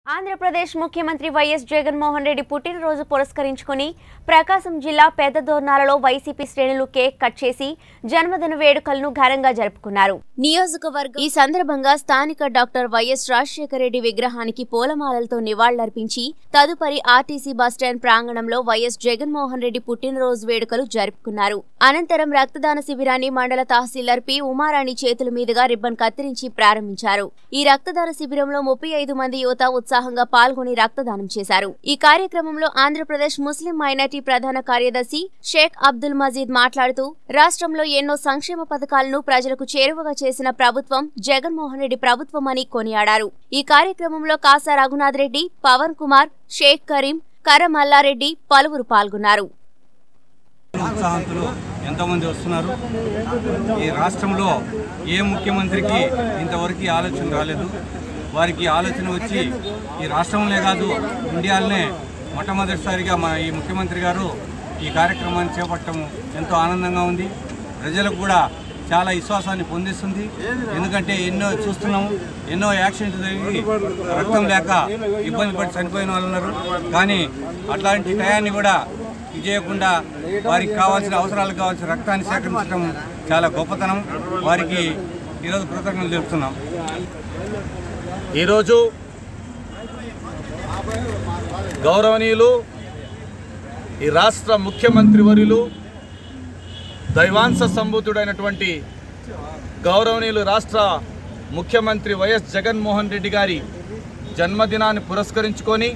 ఆంధ్రప్రదేశ్ ముఖ్యమంత్రి వైఎస్ జగన్మోహన్ రెడ్డి పుట్టినరోజు పురస్కరించుకుని ప్రకాశం జిల్లా పెద్ద దోర్నాలలో వైసీపీ శ్రేణులు కేక్ కట్ చేసి జన్మదిన వేడుకలను ఘనంగా జరుపుకున్నారు నియోజకవర్గం ఈ సందర్భంగా స్థానిక డాక్టర్ వైఎస్ రాజశేఖర రెడ్డి విగ్రహానికి పూలమాలలతో నివాళులర్పించి తదుపరి ఆర్టీసీ బస్టాండ్ ప్రాంగణంలో వైఎస్ జగన్మోహన్ రెడ్డి పుట్టినరోజు వేడుకలు జరుపుకున్నారు అనంతరం రక్తదాన శిబిరాన్ని మండల తహసీల్దార్ పి ఉమారాణి చేతుల మీదుగా రిబ్బన్ కత్తిరించి ప్రారంభించారు ఈ రక్తదాన శిబిరంలో ముప్పై ఐదు మంది యువత ఉత్సాహంగా పాల్గొని రక్తదానం చేశారు ఈ కార్యక్రమంలో ఆంధ్రప్రదేశ్ ముస్లిం మైనార్టీ ప్రధాన కార్యదర్శి షేక్ అబ్దుల్ మజీద్ మాట్లాడుతూ రాష్ట్రంలో ఎన్నో సంక్షేమ పథకాలను ప్రజలకు చేరువగా చేసిన ప్రభుత్వం జగన్మోహన్ రెడ్డి ప్రభుత్వం అని కొనియాడారు ఈ కార్యక్రమంలో కాసా రఘునాథ్ రెడ్డి పవన్ కుమార్ షేక్ కరీం కర మల్లారెడ్డి పలువురు పాల్గొన్నారు ఉత్సాహంతులు ఎంతోమంది వస్తున్నారు ఈ రాష్ట్రంలో ఏ ముఖ్యమంత్రికి ఇంతవరకు ఈ ఆలోచన రాలేదు వారికి ఈ ఆలోచన వచ్చి ఈ రాష్ట్రంలో కాదు ఇండియాలోనే మొట్టమొదటిసారిగా మన ఈ ముఖ్యమంత్రి గారు ఈ కార్యక్రమాన్ని చేపట్టడం ఎంతో ఆనందంగా ఉంది ప్రజలకు కూడా చాలా విశ్వాసాన్ని పొందిస్తుంది ఎందుకంటే ఎన్నో చూస్తున్నాము ఎన్నో యాక్సిడెంట్లు జరిగి రక్తం లేక ఇబ్బంది పడి చనిపోయిన వాళ్ళు ఉన్నారు కానీ అట్లాంటి టయాన్ని కూడా ఇది చేయకుండా వారికి కావాల్సిన అవసరాలకు కావాల్సిన రక్తాన్ని సేకరించడం చాలా గొప్పతనం వారికి ఈరోజు కృతజ్ఞతలు తెలుపుతున్నాం ఈరోజు గౌరవనీయులు ఈ రాష్ట్ర ముఖ్యమంత్రి వర్యులు దైవాంశ సంభూతుడైనటువంటి గౌరవనీయులు రాష్ట్ర ముఖ్యమంత్రి వైఎస్ జగన్మోహన్ రెడ్డి గారి జన్మదినాన్ని పురస్కరించుకొని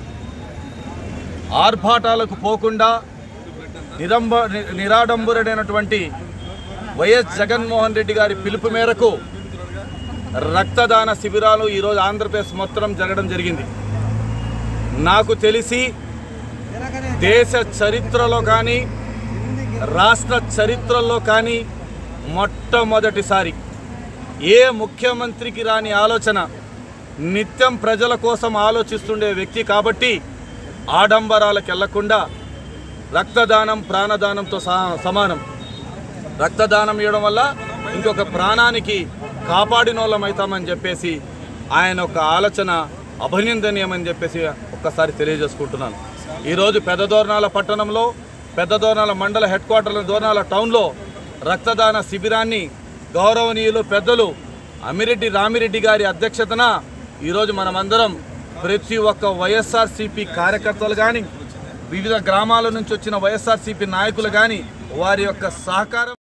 ఆర్భాటాలకు పోకుండా నిరంబ ని- నిరాడంబరుడైనటువంటి వైఎస్ జగన్మోహన్ రెడ్డి గారి పిలుపు మేరకు రక్తదాన శిబిరాలు ఈరోజు ఆంధ్రప్రదేశ్ మొత్తం జరగడం జరిగింది నాకు తెలిసి దేశ చరిత్రలో కానీ రాష్ట్ర చరిత్రలో కానీ మొట్టమొదటిసారి ఏ ముఖ్యమంత్రికి రాని ఆలోచన నిత్యం ప్రజల కోసం ఆలోచిస్తుండే వ్యక్తి కాబట్టి ఆడంబరాలకు వెళ్లకుండా రక్తదానం ప్రాణదానంతో సహా- సమానం రక్తదానం ఇవ్వడం వల్ల ఇంకొక ప్రాణానికి కాపాడిన వాళ్ళం అవుతామని చెప్పేసి ఆయన ఒక ఆలోచన అభినందనీయమని చెప్పేసి ఒక్కసారి తెలియజేసుకుంటున్నాను ఈరోజు పెద్ద దోర్నాల పట్టణంలో పెద్ద దోర్నాల మండల హెడ్ క్వార్టర్ల దోర్నాల టౌన్లో రక్తదాన శిబిరాన్ని గౌరవనీయులు పెద్దలు అమిరెడ్డి రామిరెడ్డి గారి అధ్యక్షతన ఈరోజు మనమందరం ప్రతి ఒక్క వైఎస్ఆర్సీపీ కార్యకర్తలు కానీ వివిధ గ్రామాల నుంచి వచ్చిన వైఎస్ఆర్సీపీ నాయకులు కానీ వారి యొక్క సహకారం